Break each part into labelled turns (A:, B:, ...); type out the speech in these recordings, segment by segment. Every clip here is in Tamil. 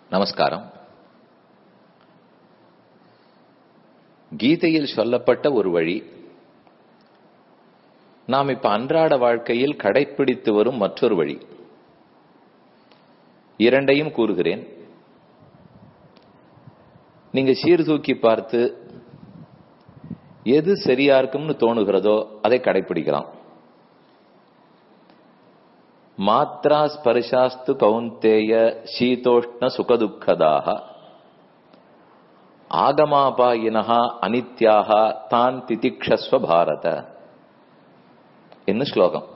A: நமஸ்காரம் கீதையில் சொல்லப்பட்ட ஒரு வழி நாம் இப்ப அன்றாட வாழ்க்கையில் கடைப்பிடித்து வரும் மற்றொரு வழி இரண்டையும் கூறுகிறேன் நீங்க சீர்தூக்கி பார்த்து எது சரியா இருக்கும்னு தோணுகிறதோ அதை கடைப்பிடிக்கலாம் மாத்ரா ஸ்பர்ஷாஸ்து கௌந்தேய சீதோஷ்ண சுகதுக்கதாக ஆகமாபாயினஹா அனித்யாக தான் திதிக்ஷஸ்வ பாரத என்ன ஸ்லோகம்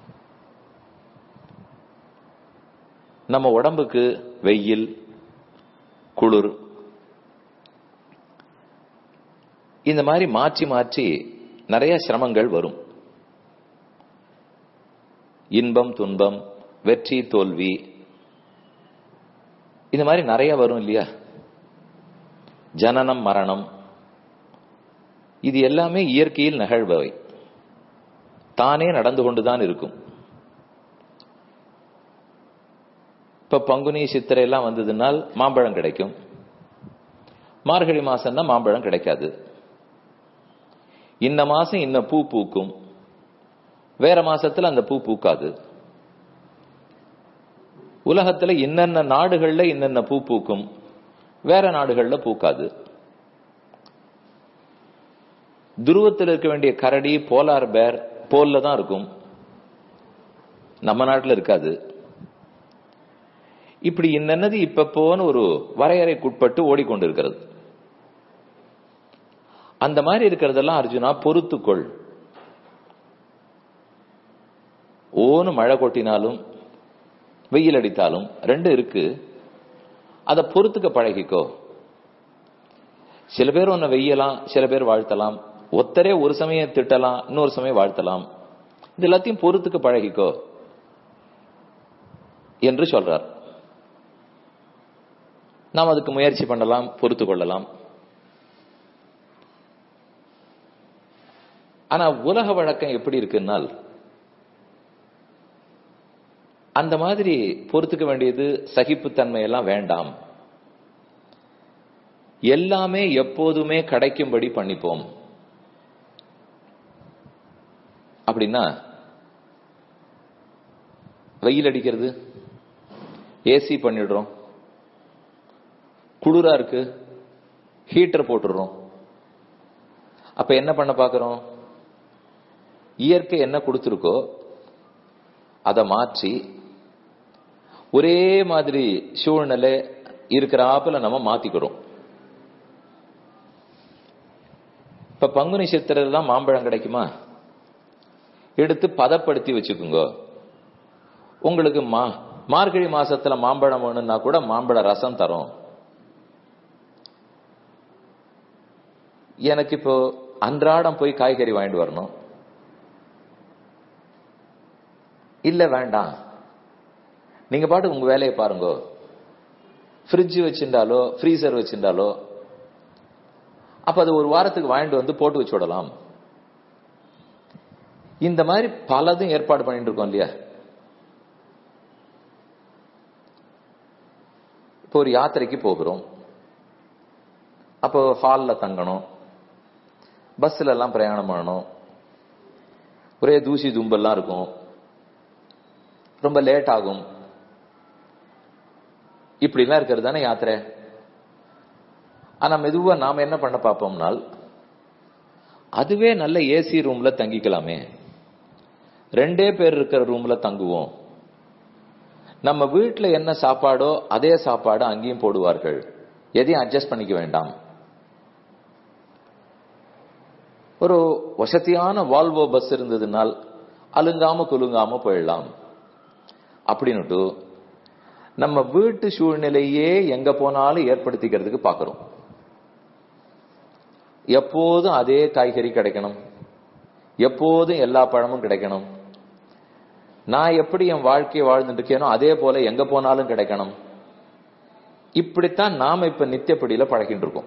A: நம்ம உடம்புக்கு வெயில் குளிர் இந்த மாதிரி மாற்றி மாற்றி நிறைய சிரமங்கள் வரும் இன்பம் துன்பம் வெற்றி தோல்வி இந்த மாதிரி நிறைய வரும் இல்லையா ஜனனம் மரணம் இது எல்லாமே இயற்கையில் நிகழ்பவை தானே நடந்து கொண்டுதான் இருக்கும் இப்ப பங்குனி சித்திரை எல்லாம் வந்ததுனால் மாம்பழம் கிடைக்கும் மார்கழி மாசம்னா மாம்பழம் கிடைக்காது இந்த மாசம் இந்த பூ பூக்கும் வேற மாசத்துல அந்த பூ பூக்காது உலகத்துல இன்னென்ன நாடுகள்ல இன்னென்ன பூ பூக்கும் வேற நாடுகள்ல பூக்காது துருவத்தில் இருக்க வேண்டிய கரடி போலார் பேர் போல்ல தான் இருக்கும் நம்ம நாட்டில் இருக்காது இப்படி இன்னது இப்ப போன ஒரு வரையறைக்குட்பட்டு ஓடிக்கொண்டிருக்கிறது அந்த மாதிரி இருக்கிறதெல்லாம் அர்ஜுனா பொறுத்துக்கொள் ஓனு மழை கொட்டினாலும் வெயில் அடித்தாலும் ரெண்டு இருக்கு அதை பொறுத்துக்க பழகிக்கோ சில பேர் உன்னை வெய்யலாம் சில பேர் வாழ்த்தலாம் ஒத்தரே ஒரு சமயம் திட்டலாம் இன்னொரு சமயம் வாழ்த்தலாம் இது எல்லாத்தையும் பொறுத்துக்க பழகிக்கோ என்று சொல்றார் நாம் அதுக்கு முயற்சி பண்ணலாம் பொறுத்து கொள்ளலாம் ஆனா உலக வழக்கம் எப்படி இருக்குன்னால் அந்த மாதிரி பொறுத்துக்க வேண்டியது சகிப்புத்தன்மை எல்லாம் வேண்டாம் எல்லாமே எப்போதுமே கிடைக்கும்படி பண்ணிப்போம் அப்படின்னா வெயில் அடிக்கிறது ஏசி பண்ணிடுறோம் குளிரா இருக்கு ஹீட்டர் போட்டுடுறோம் அப்ப என்ன பண்ண பாக்குறோம் இயற்கை என்ன கொடுத்துருக்கோ அதை மாற்றி ஒரே மாதிரி சூழ்நிலை இருக்கிறாப்புல நம்ம மாத்திக்கிறோம் இப்ப பங்குனி சித்திரையில் தான் மாம்பழம் கிடைக்குமா எடுத்து பதப்படுத்தி வச்சுக்கோங்க உங்களுக்கு மா மார்கழி மாசத்துல மாம்பழம் வேணும்னா கூட மாம்பழ ரசம் தரும் எனக்கு இப்போ அன்றாடம் போய் காய்கறி வாங்கிட்டு வரணும் இல்ல வேண்டாம் நீங்க பாட்டு உங்க வேலையை பாருங்க ஃப்ரிட்ஜ் வச்சிருந்தாலோ ஃப்ரீசர் வச்சிருந்தாலோ அப்ப அது ஒரு வாரத்துக்கு வாங்கிட்டு வந்து போட்டு வச்சு விடலாம் இந்த மாதிரி பலதும் ஏற்பாடு பண்ணிட்டு இருக்கோம் இல்லையா இப்போ ஒரு யாத்திரைக்கு போகிறோம் அப்போ ஹாலில் தங்கணும் பஸ்ல எல்லாம் பிரயாணம் பண்ணணும் ஒரே தூசி தும்பெல்லாம் இருக்கும் ரொம்ப லேட் ஆகும் இப்படிலாம் இருக்கிறது தானே யாத்திரை ஆனா மெதுவா நாம என்ன பண்ண பார்ப்போம்னால் அதுவே நல்ல ஏசி ரூம்ல தங்கிக்கலாமே ரெண்டே பேர் இருக்கிற ரூம்ல தங்குவோம் நம்ம வீட்டுல என்ன சாப்பாடோ அதே சாப்பாடு அங்கேயும் போடுவார்கள் எதையும் அட்ஜஸ்ட் பண்ணிக்க வேண்டாம் ஒரு வசதியான வால்வோ பஸ் இருந்ததுனால் அலுங்காம குலுங்காம போயிடலாம் அப்படின்னுட்டு நம்ம வீட்டு சூழ்நிலையே எங்க போனாலும் ஏற்படுத்திக்கிறதுக்கு பாக்குறோம் எப்போதும் அதே காய்கறி கிடைக்கணும் எப்போதும் எல்லா பழமும் கிடைக்கணும் நான் எப்படி என் வாழ்க்கையை வாழ்ந்துட்டு இருக்கேனோ அதே போல எங்க போனாலும் கிடைக்கணும் இப்படித்தான் நாம இப்ப நித்தியப்படியில பழகிட்டு இருக்கோம்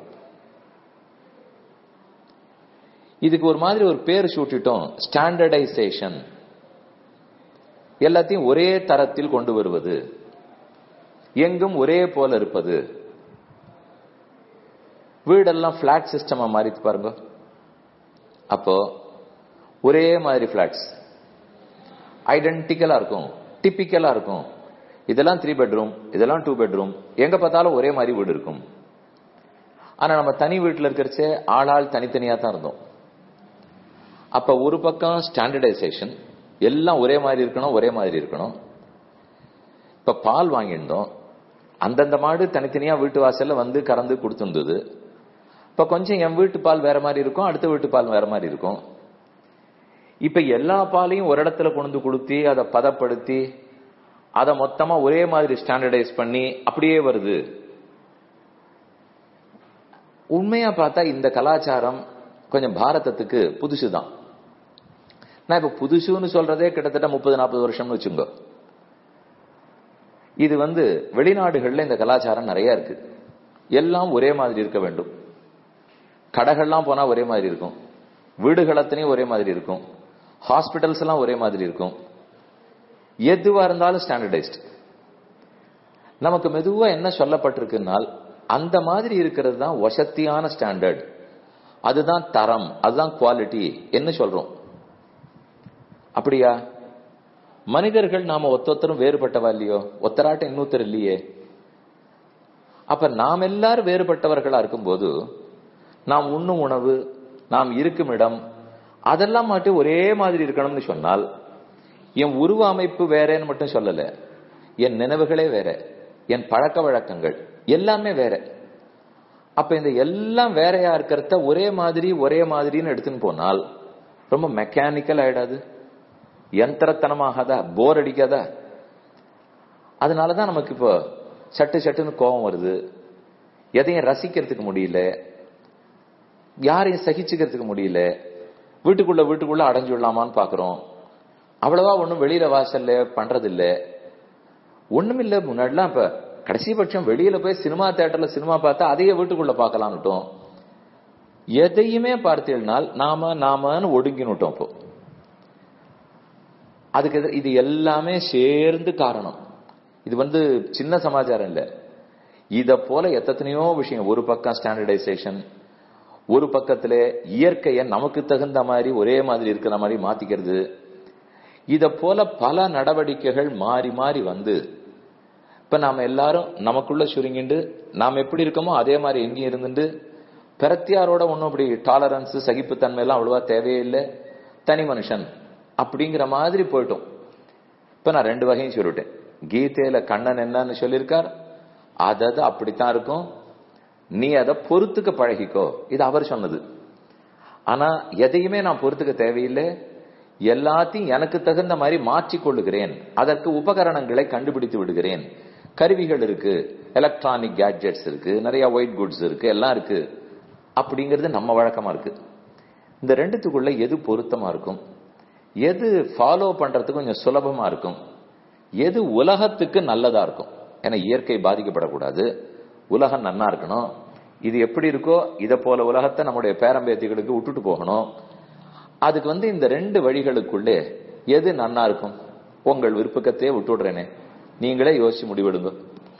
A: இதுக்கு ஒரு மாதிரி ஒரு பேர் சூட்டிட்டோம் ஸ்டாண்டர்டைசேஷன் எல்லாத்தையும் ஒரே தரத்தில் கொண்டு வருவது எங்கும் ஒரே போல இருப்பது வீடெல்லாம் பிளாட் சிஸ்டமா மாறித்து பாருங்க அப்போ ஒரே மாதிரி பிளாட்ஸ் ஐடென்டிக்கலா இருக்கும் டிப்பிக்கலா இருக்கும் இதெல்லாம் த்ரீ பெட்ரூம் இதெல்லாம் டூ பெட்ரூம் எங்க பார்த்தாலும் ஒரே மாதிரி வீடு இருக்கும் ஆனா நம்ம தனி வீட்டுல இருக்கிறச்சே ஆளாள் தனித்தனியா தான் இருந்தோம் அப்ப ஒரு பக்கம் ஸ்டாண்டர்டைசேஷன் எல்லாம் ஒரே மாதிரி இருக்கணும் ஒரே மாதிரி இருக்கணும் இப்ப பால் வாங்கியிருந்தோம் அந்தந்த மாடு தனித்தனியா வீட்டு வாசல்ல வந்து கறந்து கொடுத்துருந்தது இப்ப கொஞ்சம் என் வீட்டு பால் வேற மாதிரி இருக்கும் அடுத்த வீட்டு பால் வேற மாதிரி இருக்கும் இப்ப எல்லா பாலையும் ஒரு இடத்துல கொண்டு கொடுத்தி அதை பதப்படுத்தி அதை மொத்தமா ஒரே மாதிரி ஸ்டாண்டர்டைஸ் பண்ணி அப்படியே வருது உண்மையா பார்த்தா இந்த கலாச்சாரம் கொஞ்சம் பாரதத்துக்கு புதுசுதான் நான் இப்ப புதுசுன்னு சொல்றதே கிட்டத்தட்ட முப்பது நாற்பது வருஷம்னு வச்சுங்க இது வந்து வெளிநாடுகள்ல இந்த கலாச்சாரம் நிறைய இருக்கு எல்லாம் ஒரே மாதிரி இருக்க வேண்டும் கடைகள்லாம் போனா ஒரே மாதிரி இருக்கும் வீடுகளத்திலையும் ஒரே மாதிரி இருக்கும் ஹாஸ்பிட்டல்ஸ் எல்லாம் ஒரே மாதிரி இருக்கும் எதுவா இருந்தாலும் ஸ்டாண்டர்டைஸ்ட் நமக்கு மெதுவா என்ன சொல்லப்பட்டிருக்குன்னால் அந்த மாதிரி இருக்கிறது தான் வசத்தியான ஸ்டாண்டர்ட் அதுதான் தரம் அதுதான் குவாலிட்டி என்ன சொல்றோம் அப்படியா மனிதர்கள் நாம ஒத்தொத்தரும் வேறுபட்டவா இல்லையோ ஒத்தராட்டம் இன்னொருத்தர் இல்லையே அப்ப நாம் எல்லாரும் வேறுபட்டவர்களா இருக்கும்போது நாம் உண்ணும் உணவு நாம் இருக்கும் இடம் அதெல்லாம் மட்டும் ஒரே மாதிரி இருக்கணும்னு சொன்னால் என் உருவ அமைப்பு வேறேன்னு மட்டும் சொல்லல என் நினைவுகளே வேற என் பழக்க வழக்கங்கள் எல்லாமே வேற அப்ப இந்த எல்லாம் வேறையா இருக்கிறத ஒரே மாதிரி ஒரே மாதிரின்னு எடுத்துன்னு போனால் ரொம்ப மெக்கானிக்கல் ஆயிடாது யந்திரத்தனமாகாதா போர் அடிக்காதா அதனாலதான் நமக்கு இப்போ சட்டு சட்டுன்னு கோபம் வருது எதையும் ரசிக்கிறதுக்கு முடியல யாரையும் சகிச்சுக்கிறதுக்கு முடியல வீட்டுக்குள்ள வீட்டுக்குள்ள அடைஞ்சு விடலாமான்னு பாக்குறோம் அவ்வளவா ஒண்ணும் வெளியில வாசல்ல பண்றது இல்ல ஒண்ணும் இல்ல முன்னாடிலாம் இப்ப கடைசி பட்சம் வெளியில போய் சினிமா தேட்டர்ல சினிமா பார்த்தா அதையே வீட்டுக்குள்ள பார்க்கலான்னுட்டோம் எதையுமே பார்த்தீங்கன்னால் நாம நாமன்னு ஒடுங்கினுட்டோம் இப்போ அதுக்கு எதிர் இது எல்லாமே சேர்ந்து காரணம் இது வந்து சின்ன சமாச்சாரம் இல்ல இத போல எத்தனையோ விஷயம் ஒரு பக்கம் ஸ்டாண்டர்டைசேஷன் ஒரு பக்கத்துல இயற்கையை நமக்கு தகுந்த மாதிரி ஒரே மாதிரி இருக்கிற மாதிரி மாத்திக்கிறது இத போல பல நடவடிக்கைகள் மாறி மாறி வந்து இப்ப நாம எல்லாரும் நமக்குள்ள சுருங்கிண்டு நாம் எப்படி இருக்கோமோ அதே மாதிரி எங்கேயும் இருந்துட்டு பிரத்தியாரோட ஒன்றும் அப்படி டாலரன்ஸ் சகிப்புத்தன்மை எல்லாம் அவ்வளவா தேவையில்லை தனி மனுஷன் அப்படிங்கிற மாதிரி போயிட்டோம் இப்ப நான் ரெண்டு வகையும் சொல்லிட்டேன் கீதையில கண்ணன் என்னன்னு சொல்லியிருக்கார் அதது அப்படித்தான் இருக்கும் நீ அதை பொறுத்துக்க பழகிக்கோ இது அவர் சொன்னது ஆனா எதையுமே நான் பொறுத்துக்க தேவையில்லை எல்லாத்தையும் எனக்கு தகுந்த மாதிரி மாற்றிக் கொள்ளுகிறேன் அதற்கு உபகரணங்களை கண்டுபிடித்து விடுகிறேன் கருவிகள் இருக்கு எலக்ட்ரானிக் கேட்ஜெட்ஸ் இருக்கு நிறைய ஒயிட் குட்ஸ் இருக்கு எல்லாம் இருக்கு அப்படிங்கிறது நம்ம வழக்கமா இருக்கு இந்த ரெண்டுத்துக்குள்ள எது பொருத்தமா இருக்கும் எது ஃபாலோ பண்றதுக்கு கொஞ்சம் சுலபமா இருக்கும் எது உலகத்துக்கு நல்லதா இருக்கும் ஏன்னா இயற்கை பாதிக்கப்படக்கூடாது உலகம் நன்னா இருக்கணும் இது எப்படி இருக்கோ இதை போல உலகத்தை நம்முடைய பேரம்பேத்திகளுக்கு விட்டுட்டு போகணும் அதுக்கு வந்து இந்த ரெண்டு வழிகளுக்குள்ளே எது நன்னா இருக்கும் உங்கள் விருப்பக்கத்தையே விட்டு விடுறேனே நீங்களே யோசிச்சு முடிவெடுங்க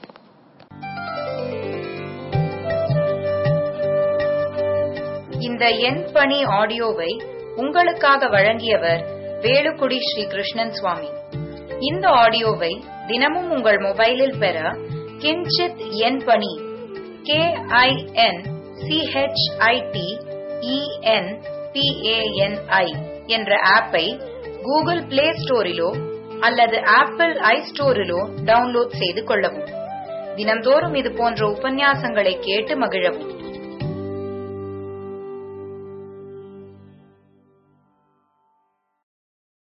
B: இந்த எண் பணி ஆடியோவை உங்களுக்காக வழங்கியவர் வேலுக்குடி ஸ்ரீ கிருஷ்ணன் சுவாமி இந்த ஆடியோவை தினமும் உங்கள் மொபைலில் பெற கிஞ்சித் எண் பணி கே ஐ என் சிஹெச்ஐடி இஎன் பிஏஎன்ஐ என்ற ஆப்பை கூகுள் பிளே ஸ்டோரிலோ அல்லது ஆப்பிள் ஐ ஸ்டோரிலோ டவுன்லோட் செய்து கொள்ளவும் தினந்தோறும் இது போன்ற உபன்யாசங்களை கேட்டு மகிழவும்